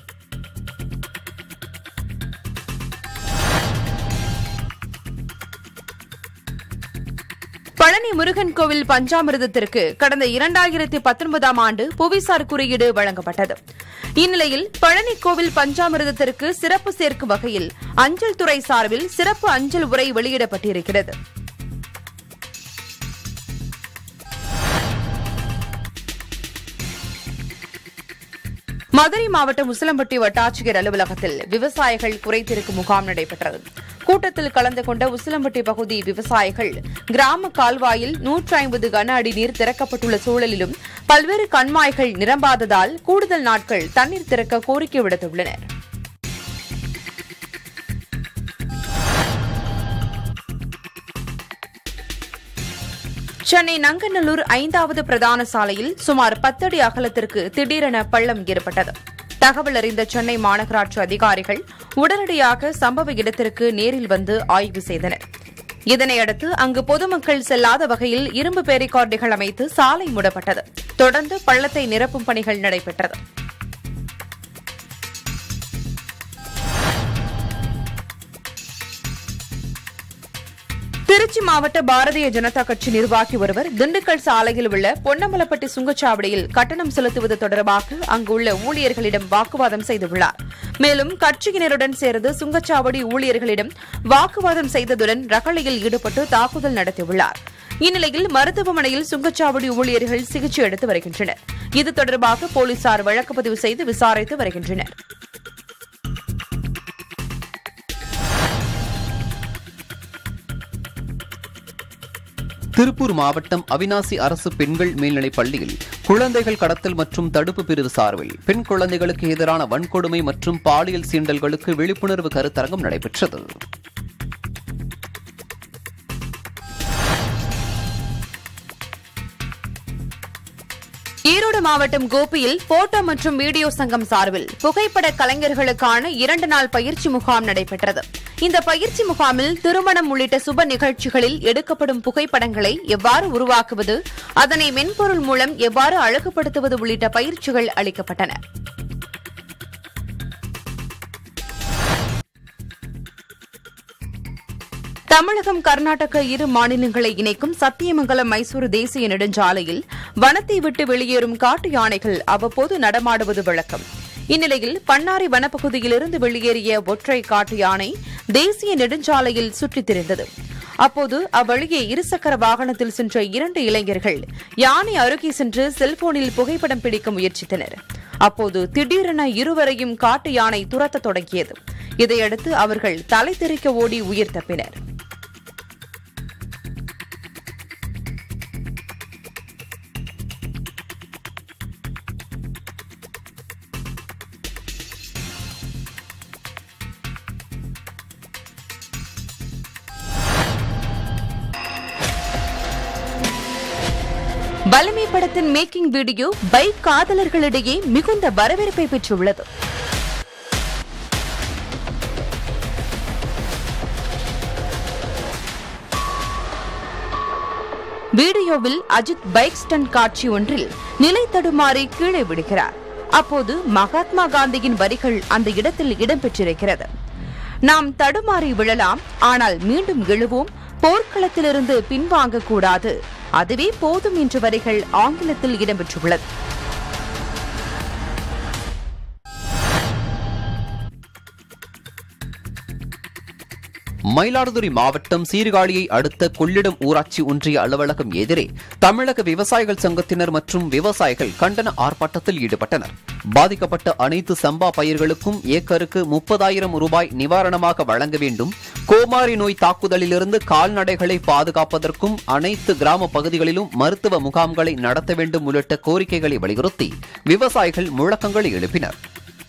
பழனி முருகன் கோவில் பஞ்சாமிர்தத்திற்கு கடந்த இரண்டாயிரத்தி பத்தொன்பதாம் ஆண்டு புவிசார் குறியீடு வழங்கப்பட்டது இந்நிலையில் பழனி கோவில் பஞ்சாமிர்தத்திற்கு சிறப்பு சேர்க்கும் வகையில் அஞ்சல் துறை சார்பில் சிறப்பு அஞ்சல் உரை வெளியிடப்பட்டிருக்கிறது மதுரை மாவட்டம் உசிலம்பட்டி வட்டாட்சியர் அலுவலகத்தில் விவசாயிகள் குறைதீர்க்கும் முகாம் நடைபெற்றது கூட்டத்தில் கலந்து கொண்ட உசிலம்பட்டி பகுதி விவசாயிகள் கிராம கால்வாயில் நூற்றி ஐம்பது கன அடி நீர் திறக்கப்பட்டுள்ள சூழலிலும் பல்வேறு கண்மாய்கள் நிரம்பாததால் கூடுதல் நாட்கள் தண்ணீர் திறக்க கோரிக்கை விடுத்துள்ளனர் சென்னை நங்கநல்லூர் ஐந்தாவது பிரதான சாலையில் சுமார் பத்தடி அகலத்திற்கு திடீரென பள்ளம் ஏற்பட்டது தகவல் அறிந்த சென்னை மாநகராட்சி அதிகாரிகள் உடனடியாக சம்பவ இடத்திற்கு நேரில் வந்து ஆய்வு செய்தனர் இதனையடுத்து அங்கு பொதுமக்கள் செல்லாத வகையில் இரும்பு பேரிகார்டுகள் அமைத்து சாலை மூடப்பட்டது தொடர்ந்து பள்ளத்தை நிரப்பும் பணிகள் நடைபெற்றது திருச்சி மாவட்ட பாரதிய ஜனதா கட்சி நிர்வாகி ஒருவர் திண்டுக்கல் சாலையில் உள்ள பொன்னம்பலப்பட்டி சுங்கச்சாவடியில் கட்டணம் செலுத்துவது தொடர்பாக அங்குள்ள ஊழியர்களிடம் வாக்குவாதம் செய்துள்ளார் மேலும் கட்சியினருடன் சேர்ந்து சுங்கச்சாவடி ஊழியர்களிடம் வாக்குவாதம் செய்ததுடன் ரகளையில் ஈடுபட்டு தாக்குதல் நடத்தியுள்ளார் இந்நிலையில் மருத்துவமனையில் சுங்கச்சாவடி ஊழியர்கள் சிகிச்சை எடுத்து வருகின்றனர் இது தொடர்பாக போலீசார் வழக்கு பதிவு செய்து விசாரித்து வருகின்றனர் திருப்பூர் மாவட்டம் அவினாசி அரசு பெண்கள் மேல்நிலைப் பள்ளியில் குழந்தைகள் கடத்தல் மற்றும் தடுப்பு பிரிவு சார்பில் பெண் குழந்தைகளுக்கு எதிரான வன்கொடுமை மற்றும் பாலியல் சீண்டல்களுக்கு விழிப்புணர்வு கருத்தரங்கம் நடைபெற்றது ஈரோடு மாவட்டம் கோபியில் போட்டோ மற்றும் வீடியோ சங்கம் சார்பில் புகைப்பட கலைஞர்களுக்கான இரண்டு நாள் பயிற்சி முகாம் நடைபெற்றது இந்த பயிற்சி முகாமில் திருமணம் உள்ளிட்ட சுப நிகழ்ச்சிகளில் எடுக்கப்படும் புகைப்படங்களை எவ்வாறு உருவாக்குவது அதனை மென்பொருள் மூலம் எவ்வாறு அழகுபடுத்துவது உள்ளிட்ட பயிற்சிகள் அளிக்கப்பட்டன தமிழகம் கர்நாடக இரு மாநிலங்களை இணைக்கும் சத்தியமங்கலம் மைசூரு தேசிய நெடுஞ்சாலையில் வனத்தை விட்டு வெளியேறும் காட்டு யானைகள் அவ்வப்போது நடமாடுவது வழக்கம் இந்நிலையில் பண்ணாரி வனப்பகுதியிலிருந்து வெளியேறிய ஒற்றை காட்டு யானை தேசிய நெடுஞ்சாலையில் சுற்றித் திரிந்தது அப்போது அவ்வழியே இருசக்கர வாகனத்தில் சென்ற இரண்டு இளைஞர்கள் யானை அருகே சென்று செல்போனில் புகைப்படம் பிடிக்க முயற்சித்தனர் அப்போது திடீரென இருவரையும் காட்டு யானை துரத்தத் தொடங்கியது இதையடுத்து அவர்கள் தலை தெறிக்க ஓடி உயிர் தப்பினர் வலிமை படத்தின் மேக்கிங் வீடியோ பைக் காதலர்களிடையே மிகுந்த வரவேற்பை பெற்றுள்ளது வீடியோவில் அஜித் பைக் ஸ்டண்ட் காட்சி ஒன்றில் நிலை தடுமாறி கீழே விடுகிறார் அப்போது மகாத்மா காந்தியின் வரிகள் அந்த இடத்தில் இடம்பெற்றிருக்கிறது நாம் தடுமாறி விழலாம் ஆனால் மீண்டும் எழுவோம் போர்க்களத்திலிருந்து பின்வாங்க கூடாது அதுவே போதும் என்ற வரிகள் ஆங்கிலத்தில் இடம்பெற்றுள்ளது மயிலாடுதுறை மாவட்டம் சீர்காழியை அடுத்த கொள்ளிடம் ஊராட்சி ஒன்றிய அலுவலகம் எதிரே தமிழக விவசாயிகள் சங்கத்தினர் மற்றும் விவசாயிகள் கண்டன ஆர்ப்பாட்டத்தில் ஈடுபட்டனர் பாதிக்கப்பட்ட அனைத்து சம்பா பயிர்களுக்கும் ஏக்கருக்கு முப்பதாயிரம் ரூபாய் நிவாரணமாக வழங்க வேண்டும் கோமாரி நோய் தாக்குதலிலிருந்து கால்நடைகளை பாதுகாப்பதற்கும் அனைத்து கிராம பகுதிகளிலும் மருத்துவ முகாம்களை நடத்த வேண்டும் உள்ளிட்ட கோரிக்கைகளை வலியுறுத்தி விவசாயிகள் முழக்கங்களை எழுப்பினர்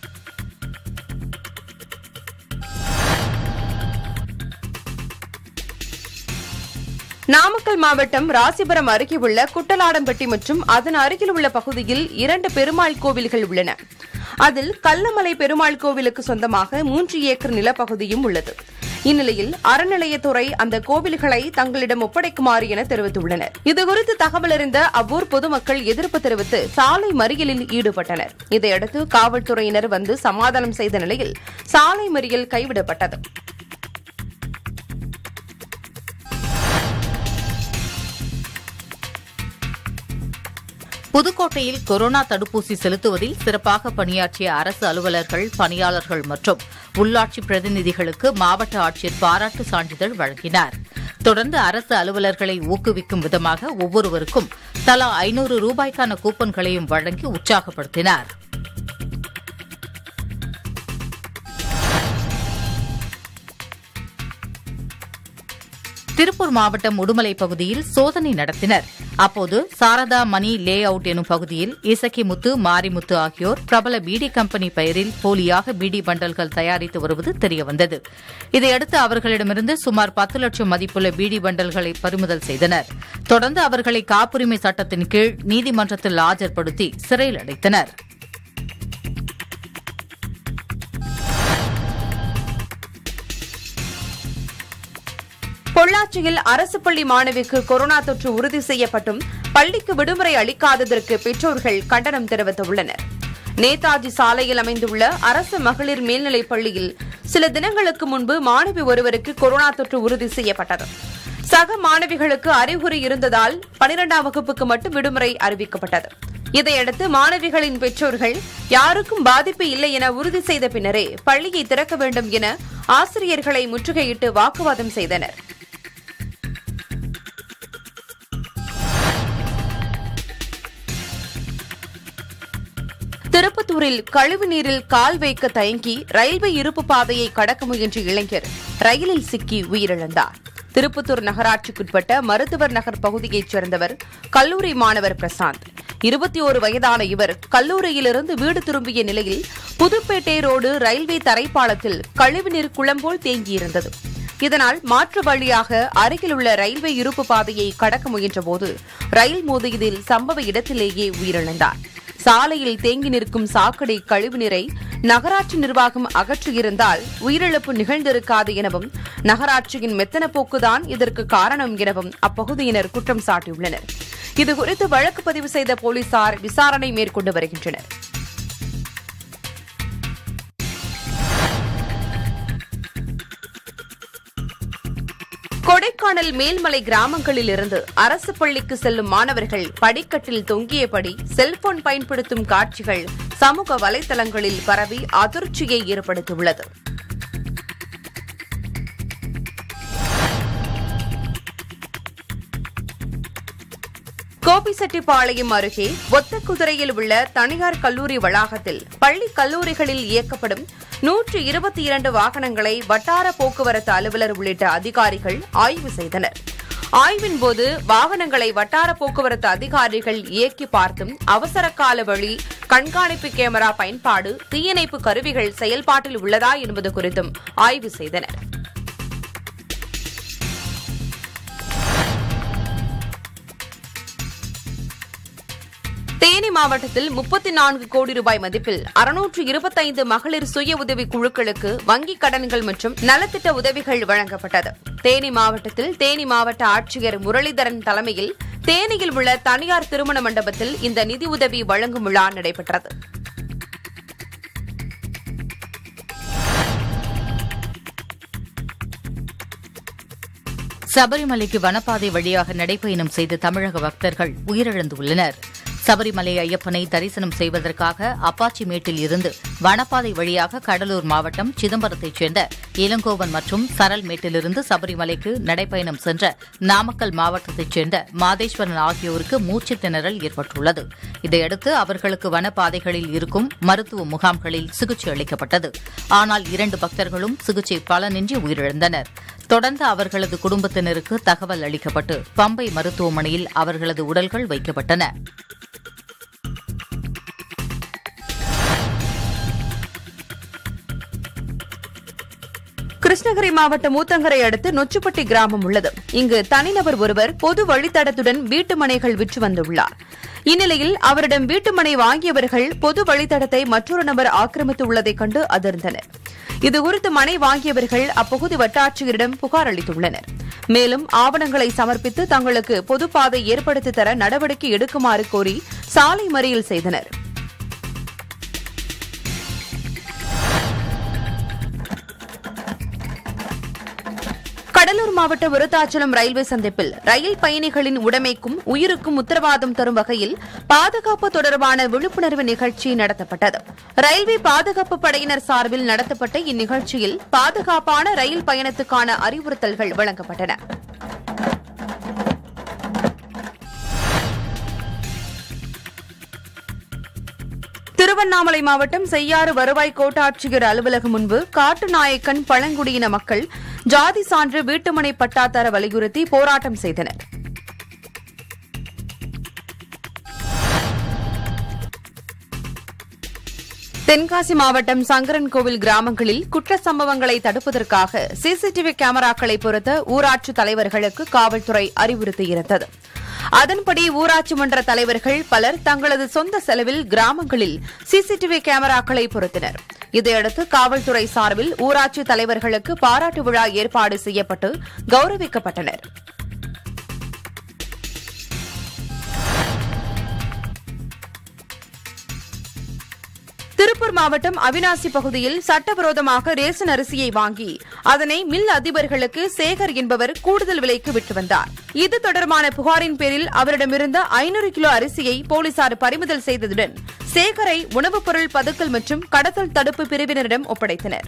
நாமக்கல் மாவட்டம் ராசிபுரம் அருகே உள்ள குட்டலாடம்பட்டி மற்றும் அதன் அருகில் உள்ள பகுதியில் இரண்டு பெருமாள் கோவில்கள் உள்ளன அதில் கல்லமலை பெருமாள் கோவிலுக்கு சொந்தமாக மூன்று ஏக்கர் நிலப்பகுதியும் உள்ளது இந்நிலையில் அறநிலையத்துறை அந்த கோவில்களை தங்களிடம் ஒப்படைக்குமாறு என தெரிவித்துள்ளனர் இதுகுறித்து தகவல் அறிந்த அவ்வூர் பொதுமக்கள் எதிர்ப்பு தெரிவித்து சாலை மறியலில் ஈடுபட்டனர் இதையடுத்து காவல்துறையினர் வந்து சமாதானம் செய்த நிலையில் சாலை மறியல் கைவிடப்பட்டது புதுக்கோட்டையில் கொரோனா தடுப்பூசி செலுத்துவதில் சிறப்பாக பணியாற்றிய அரசு அலுவலர்கள் பணியாளர்கள் மற்றும் உள்ளாட்சி பிரதிநிதிகளுக்கு மாவட்ட ஆட்சியர் பாராட்டு சான்றிதழ் வழங்கினார் தொடர்ந்து அரசு அலுவலர்களை ஊக்குவிக்கும் விதமாக ஒவ்வொருவருக்கும் தலா ஐநூறு ரூபாய்க்கான கூப்பன்களையும் வழங்கி உற்சாகப்படுத்தினார் திருப்பூர் மாவட்டம் உடுமலை பகுதியில் சோதனை நடத்தினர் அப்போது சாரதா மணி லே அவுட் எனும் பகுதியில் இசக்கிமுத்து மாரிமுத்து ஆகியோர் பிரபல பீடி கம்பெனி பெயரில் போலியாக பீடி பண்டல்கள் தயாரித்து வருவது தெரியவந்தது இதையடுத்து அவர்களிடமிருந்து சுமார் பத்து லட்சம் மதிப்புள்ள பீடி பண்டல்களை பறிமுதல் செய்தனர் தொடர்ந்து அவர்களை காப்புரிமை சட்டத்தின் கீழ் நீதிமன்றத்தில் ஆஜர்படுத்தி சிறையில் அடைத்தனர் பொள்ளாச்சியில் அரசு பள்ளி மாணவிக்கு கொரோனா தொற்று உறுதி செய்யப்பட்டும் பள்ளிக்கு விடுமுறை அளிக்காததற்கு பெற்றோர்கள் கண்டனம் தெரிவித்துள்ளனர் நேதாஜி சாலையில் அமைந்துள்ள அரசு மகளிர் மேல்நிலைப் பள்ளியில் சில தினங்களுக்கு முன்பு மாணவி ஒருவருக்கு கொரோனா தொற்று உறுதி செய்யப்பட்டது சக மாணவிகளுக்கு அறிகுறி இருந்ததால் பனிரெண்டாம் வகுப்புக்கு மட்டும் விடுமுறை அறிவிக்கப்பட்டது இதையடுத்து மாணவிகளின் பெற்றோர்கள் யாருக்கும் பாதிப்பு இல்லை என உறுதி செய்த பின்னரே பள்ளியை திறக்க வேண்டும் என ஆசிரியர்களை முற்றுகையிட்டு வாக்குவாதம் செய்தனர் திருப்பத்தூரில் கழிவு நீரில் கால் வைக்க தயங்கி ரயில்வே இருப்பு பாதையை கடக்க முயன்ற இளைஞர் ரயிலில் சிக்கி உயிரிழந்தார் திருப்பத்தூர் நகராட்சிக்குட்பட்ட மருத்துவர் நகர் பகுதியைச் சேர்ந்தவர் கல்லூரி மாணவர் பிரசாந்த் இருபத்தி ஒரு வயதான இவர் கல்லூரியிலிருந்து வீடு திரும்பிய நிலையில் புதுப்பேட்டை ரோடு ரயில்வே தரைப்பாலத்தில் கழிவுநீர் குளம்போல் தேங்கியிருந்தது இதனால் மாற்று வழியாக அருகிலுள்ள ரயில்வே இருப்பு பாதையை கடக்க முயன்றபோது ரயில் மோதியதில் சம்பவ இடத்திலேயே உயிரிழந்தார் சாலையில் தேங்கி நிற்கும் சாக்கடை கழிவுநீரை நகராட்சி நிர்வாகம் அகற்றியிருந்தால் உயிரிழப்பு நிகழ்ந்திருக்காது எனவும் நகராட்சியின் மெத்தன போக்குதான் இதற்கு காரணம் எனவும் அப்பகுதியினர் குற்றம் சாட்டியுள்ளனர் இதுகுறித்து வழக்கு பதிவு செய்த போலீசார் விசாரணை மேற்கொண்டு வருகின்றனர் கொடைக்கானல் மேல்மலை கிராமங்களில் இருந்து அரசு பள்ளிக்கு செல்லும் மாணவர்கள் படிக்கட்டில் தொங்கியபடி செல்போன் பயன்படுத்தும் காட்சிகள் சமூக வலைதளங்களில் பரவி அதிர்ச்சியை ஏற்படுத்தியுள்ளது கோபிசெட்டிப்பாளையம் அருகே ஒத்தக்குதிரையில் உள்ள தனியார் கல்லூரி வளாகத்தில் பள்ளி கல்லூரிகளில் இயக்கப்படும் நூற்று இருபத்தி இரண்டு வாகனங்களை வட்டார போக்குவரத்து அலுவலர் உள்ளிட்ட அதிகாரிகள் ஆய்வு செய்தனர் ஆய்வின் போது வாகனங்களை வட்டார போக்குவரத்து அதிகாரிகள் இயக்கி பார்த்தும் அவசர கால வழி கண்காணிப்பு கேமரா பயன்பாடு தீயணைப்பு கருவிகள் செயல்பாட்டில் உள்ளதா என்பது குறித்தும் ஆய்வு செய்தனர் தேனி மாவட்டத்தில் முப்பத்தி நான்கு கோடி ரூபாய் மதிப்பில் அறுநூற்று இருபத்தைந்து மகளிர் சுய உதவி குழுக்களுக்கு வங்கிக் கடன்கள் மற்றும் நலத்திட்ட உதவிகள் வழங்கப்பட்டது தேனி மாவட்டத்தில் தேனி மாவட்ட ஆட்சியர் முரளிதரன் தலைமையில் தேனியில் உள்ள தனியார் திருமண மண்டபத்தில் இந்த நிதி உதவி வழங்கும் விழா நடைபெற்றது சபரிமலைக்கு வனப்பாதை வழியாக நடைபயணம் செய்த தமிழக பக்தர்கள் உயிரிழந்துள்ளனர் சபரிமலை ஐயப்பனை தரிசனம் செய்வதற்காக அப்பாச்சி மேட்டில் இருந்து வனப்பாதை வழியாக கடலூர் மாவட்டம் சிதம்பரத்தைச் சேர்ந்த இளங்கோவன் மற்றும் சரல் மேட்டிலிருந்து சபரிமலைக்கு நடைபயணம் சென்ற நாமக்கல் மாவட்டத்தைச் சேர்ந்த மாதேஸ்வரன் ஆகியோருக்கு மூச்சுத் திணறல் ஏற்பட்டுள்ளது இதையடுத்து அவர்களுக்கு வனப்பாதைகளில் இருக்கும் மருத்துவ முகாம்களில் சிகிச்சை அளிக்கப்பட்டது ஆனால் இரண்டு பக்தர்களும் சிகிச்சை பலனின்றி உயிரிழந்தனர் தொடர்ந்து அவர்களது குடும்பத்தினருக்கு தகவல் அளிக்கப்பட்டு பம்பை மருத்துவமனையில் அவர்களது உடல்கள் வைக்கப்பட்டன கிருஷ்ணகிரி மாவட்டம் ஊத்தங்கரை அடுத்து நொச்சுப்பட்டி கிராமம் உள்ளது இங்கு தனிநபர் ஒருவர் பொது வழித்தடத்துடன் வீட்டு மனைகள் விற்று வந்துள்ளார் இந்நிலையில் அவரிடம் வீட்டு மனை வாங்கியவர்கள் பொது வழித்தடத்தை மற்றொரு நபர் ஆக்கிரமித்துள்ளதைக் கண்டு அதிர்ந்தனர் இதுகுறித்து மனை வாங்கியவர்கள் அப்பகுதி வட்டாட்சியரிடம் புகார் அளித்துள்ளனர் மேலும் ஆவணங்களை சமர்ப்பித்து தங்களுக்கு பொதுப்பாதை ஏற்படுத்தி தர நடவடிக்கை எடுக்குமாறு கோரி சாலை மறியல் செய்தனர் கடலூர் மாவட்ட விருத்தாச்சலம் ரயில்வே சந்திப்பில் ரயில் பயணிகளின் உடைமைக்கும் உயிருக்கும் உத்தரவாதம் தரும் வகையில் பாதுகாப்பு தொடர்பான விழிப்புணர்வு நிகழ்ச்சி நடத்தப்பட்டது ரயில்வே பாதுகாப்பு படையினர் சார்பில் நடத்தப்பட்ட இந்நிகழ்ச்சியில் பாதுகாப்பான ரயில் பயணத்துக்கான அறிவுறுத்தல்கள் வழங்கப்பட்டன திருவண்ணாமலை மாவட்டம் செய்யாறு வருவாய் கோட்டாட்சியர் அலுவலகம் முன்பு காட்டுநாயக்கன் பழங்குடியின மக்கள் ஜாதி சான்று வீட்டுமனை பட்டா தர வலியுறுத்தி போராட்டம் செய்தனர் தென்காசி மாவட்டம் சங்கரன்கோவில் கிராமங்களில் குற்ற சம்பவங்களை தடுப்பதற்காக சிசிடிவி கேமராக்களை பொருத்த ஊராட்சி தலைவர்களுக்கு காவல்துறை அறிவுறுத்தியிருந்தது அதன்படி ஊராட்சி மன்ற தலைவர்கள் பலர் தங்களது சொந்த செலவில் கிராமங்களில் சிசிடிவி கேமராக்களை பொருத்தினர் இதையடுத்து காவல்துறை சார்பில் ஊராட்சி தலைவர்களுக்கு பாராட்டு விழா ஏற்பாடு செய்யப்பட்டு கௌரவிக்கப்பட்டனர் திருப்பூர் மாவட்டம் அவினாசி பகுதியில் சட்டவிரோதமாக ரேசன் அரிசியை வாங்கி அதனை மில் அதிபர்களுக்கு சேகர் என்பவர் கூடுதல் விலைக்கு விட்டு வந்தார் இது தொடர்பான புகாரின் பேரில் அவரிடமிருந்த ஐநூறு கிலோ அரிசியை போலீசார் பறிமுதல் செய்ததுடன் சேகரை உணவுப் பொருள் பதுக்கல் மற்றும் கடத்தல் தடுப்பு பிரிவினரிடம் ஒப்படைத்தனர்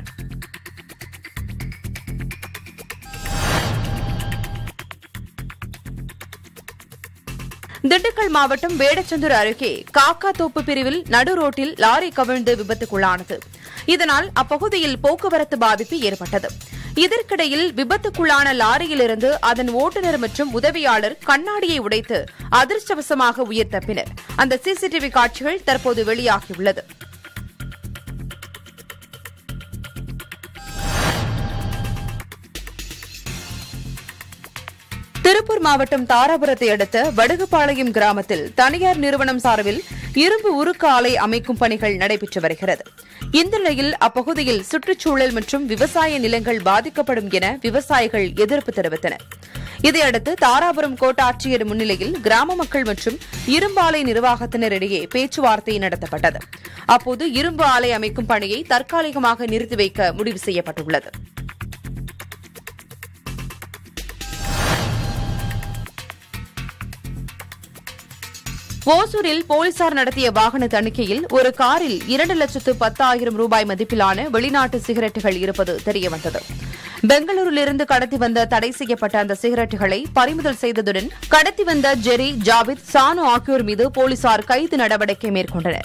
திண்டுக்கல் மாவட்டம் வேடச்சந்தூர் அருகே காக்காத்தோப்பு பிரிவில் நடு ரோட்டில் லாரி கவிழ்ந்து விபத்துக்குள்ளானது இதனால் அப்பகுதியில் போக்குவரத்து பாதிப்பு ஏற்பட்டது இதற்கிடையில் விபத்துக்குள்ளான லாரியிலிருந்து அதன் ஓட்டுநர் மற்றும் உதவியாளர் கண்ணாடியை உடைத்து அதிர்ஷ்டவசமாக உயிர் தப்பினர் அந்த சிசிடிவி காட்சிகள் தற்போது வெளியாகியுள்ளது திருப்பூர் மாவட்டம் தாராபுரத்தை அடுத்த வடுகுபாளையம் கிராமத்தில் தனியார் நிறுவனம் சார்பில் இரும்பு உருக்கு ஆலை அமைக்கும் பணிகள் நடைபெற்று வருகிறது இந்த நிலையில் அப்பகுதியில் சுற்றுச்சூழல் மற்றும் விவசாய நிலங்கள் பாதிக்கப்படும் என விவசாயிகள் எதிர்ப்பு தெரிவித்தனர் இதையடுத்து தாராபுரம் கோட்டாட்சியர் முன்னிலையில் கிராம மக்கள் மற்றும் இரும்பு ஆலை நிர்வாகத்தினரிடையே பேச்சுவார்த்தை நடத்தப்பட்டது அப்போது இரும்பு ஆலை அமைக்கும் பணியை தற்காலிகமாக நிறுத்தி வைக்க முடிவு செய்யப்பட்டுள்ளது ஓசூரில் போலீசார் நடத்திய வாகன தணிக்கையில் ஒரு காரில் இரண்டு லட்சத்து பத்தாயிரம் ரூபாய் மதிப்பிலான வெளிநாட்டு சிகரெட்டுகள் இருப்பது தெரியவந்தது பெங்களூரிலிருந்து கடத்தி வந்த தடை செய்யப்பட்ட அந்த சிகரெட்டுகளை பறிமுதல் செய்ததுடன் கடத்தி வந்த ஜெரி ஜாவித் சானு ஆகியோர் மீது போலீசார் கைது நடவடிக்கை மேற்கொண்டனர்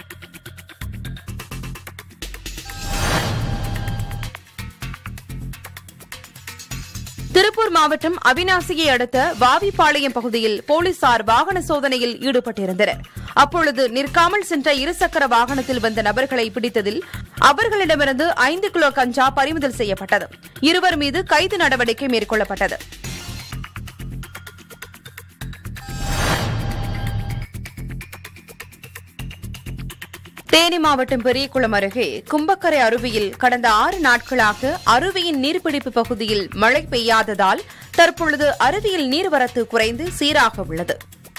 திருப்பூர் மாவட்டம் அவினாசியை அடுத்த வாவிப்பாளையம் பகுதியில் போலீசார் வாகன சோதனையில் ஈடுபட்டிருந்தனர் அப்பொழுது நிற்காமல் சென்ற இருசக்கர வாகனத்தில் வந்த நபர்களை பிடித்ததில் அவர்களிடமிருந்து ஐந்து கிலோ கஞ்சா பறிமுதல் செய்யப்பட்டது இருவர் மீது கைது நடவடிக்கை மேற்கொள்ளப்பட்டது தேனி மாவட்டம் பெரியகுளம் அருகே கும்பக்கரை அருவியில் கடந்த ஆறு நாட்களாக அருவியின் நீர்பிடிப்பு பகுதியில் மழை பெய்யாததால் தற்பொழுது அருவியில் நீர்வரத்து குறைந்து சீராக உள்ளது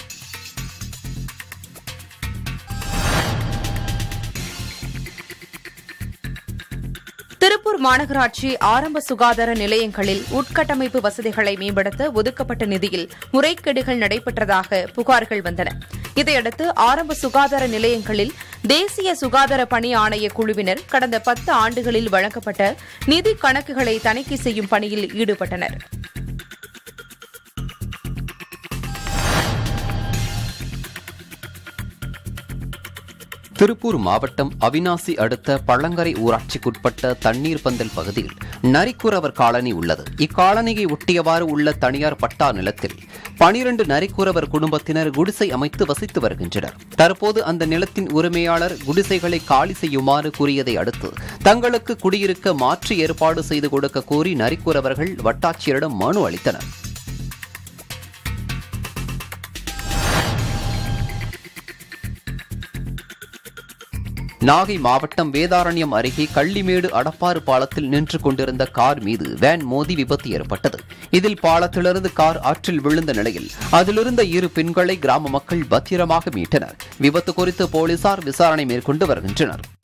திருப்பூர் மாநகராட்சி ஆரம்ப சுகாதார நிலையங்களில் உட்கட்டமைப்பு வசதிகளை மேம்படுத்த ஒதுக்கப்பட்ட நிதியில் முறைகேடுகள் நடைபெற்றதாக புகார்கள் வந்தன இதையடுத்து ஆரம்ப சுகாதார நிலையங்களில் தேசிய சுகாதார பணி ஆணைய குழுவினர் கடந்த பத்து ஆண்டுகளில் வழங்கப்பட்ட நிதி கணக்குகளை தணிக்கை செய்யும் பணியில் ஈடுபட்டனர் திருப்பூர் மாவட்டம் அவினாசி அடுத்த பழங்கரை ஊராட்சிக்குட்பட்ட தண்ணீர் பந்தல் பகுதியில் நரிக்குறவர் காலனி உள்ளது இக்காலனியை ஒட்டியவாறு உள்ள தனியார் பட்டா நிலத்தில் பனிரண்டு நரிக்குறவர் குடும்பத்தினர் குடிசை அமைத்து வசித்து வருகின்றனர் தற்போது அந்த நிலத்தின் உரிமையாளர் குடிசைகளை காலி செய்யுமாறு கூறியதை அடுத்து தங்களுக்கு குடியிருக்க மாற்று ஏற்பாடு செய்து கொடுக்க கோரி நரிக்குறவர்கள் வட்டாட்சியரிடம் மனு அளித்தனர் நாகை மாவட்டம் வேதாரண்யம் அருகே கள்ளிமேடு அடப்பாறு பாலத்தில் நின்று கொண்டிருந்த கார் மீது வேன் மோதி விபத்து ஏற்பட்டது இதில் பாலத்திலிருந்து கார் ஆற்றில் விழுந்த நிலையில் அதிலிருந்த இரு பெண்களை கிராம மக்கள் பத்திரமாக மீட்டனர் விபத்து குறித்து போலீசார் விசாரணை மேற்கொண்டு வருகின்றனர்